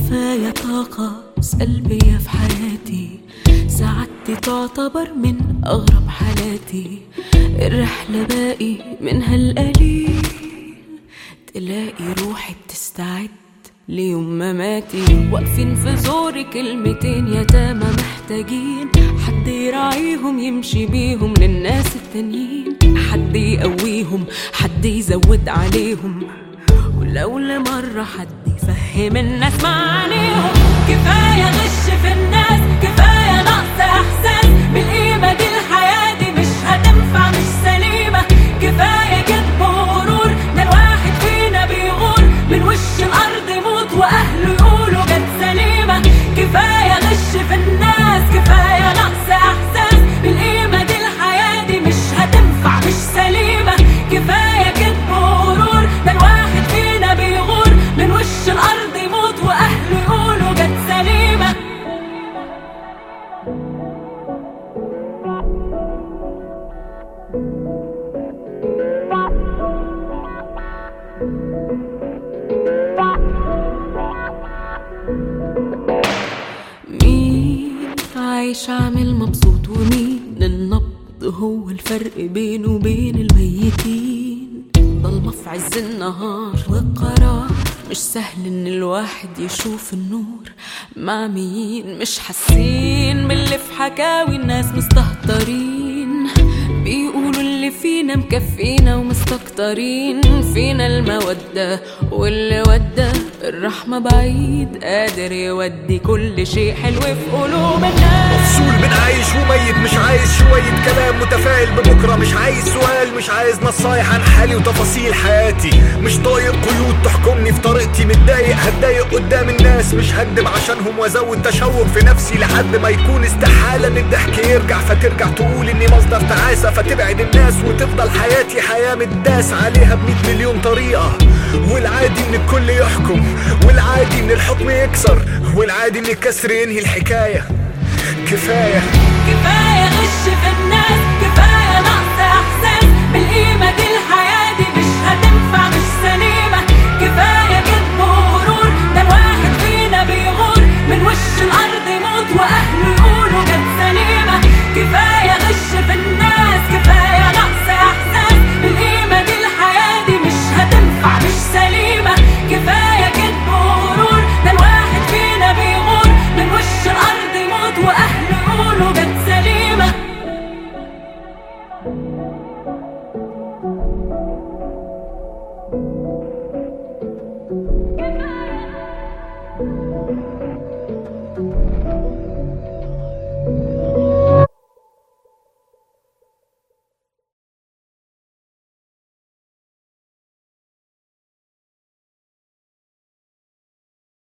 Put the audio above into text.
كفاية طاقة سلبية في حياتي سعادتي تعتبر من أغرب حالاتي الرحلة باقي منها القليل تلاقي روحي بتستعد ليوم مماتي واقفين في زوري كلمتين يتامى محتاجين حد يراعيهم يمشي بيهم للناس التانيين حد يقويهم حد يزود عليهم ولو لمرة حد يفهم الناس معانيهم كفاية غش في الناس كفاية نقص إحساس بالقيمة دي الحياة دي مش هتنفع مش سليمة كفاية كذب وغرور ده الواحد فينا بيغور من وش الأرض موت وأهله يقولوا جت سليمة كفاية غش في الناس كفاية نقص إحساس بالقيمة دي الحياة دي مش هتنفع مش سليمة كفاية كذب وغرور ده الواحد فينا بيغور من وش الأرض يموت وأهله يقولوا جت سليمة مين عايش عامل مبسوط ومين النبض هو الفرق بينه وبين الميتين ضلمة في عز النهار والقرار مش سهل ان الواحد يشوف النور مع مين مش حاسين باللي في حكاوي الناس مستهترين بيقولوا اللي فينا مكفينا ومستكترين فينا المودة واللي ودى الرحمة بعيد قادر يودي كل شيء حلو في قلوب الناس مفصول بين عايش وميت مش عايز شوية كلام متفائل ببكرة مش عايز سؤال مش عايز نصايح عن حالي وتفاصيل حياتي مش طايق قيود تحكمني في طريقتي متضايق هتضايق قدام الناس مش هكدب عشانهم وازود تشوق في نفسي لحد ما يكون استحالة ان الضحك يرجع فترجع تقول اني مصدر تعاسة فتبعد الناس وتفضل حياتي حياة متداس عليها بمية مليون طريقة والعادي ان الكل يحكم والعادي ان الحكم يكسر والعادي ان الكسر ينهي الحكاية كفاية كفاية غش في الناس كفاية نقص إحساس بالقيمة دي الحياة دي مش هتنفع مش سليمة كفاية كذب وغرور ده الواحد فينا بيغور من وش الأرض يموت وأهله يقولوا جت سليمة كفاية غش في الناس كفاية نقص إحساس بالقيمة دي الحياة دي مش هتنفع مش سليمة كفاية كذب وغرور ده الواحد فينا بيغور من وش الأرض يموت وأهله يقولوا جت سليمة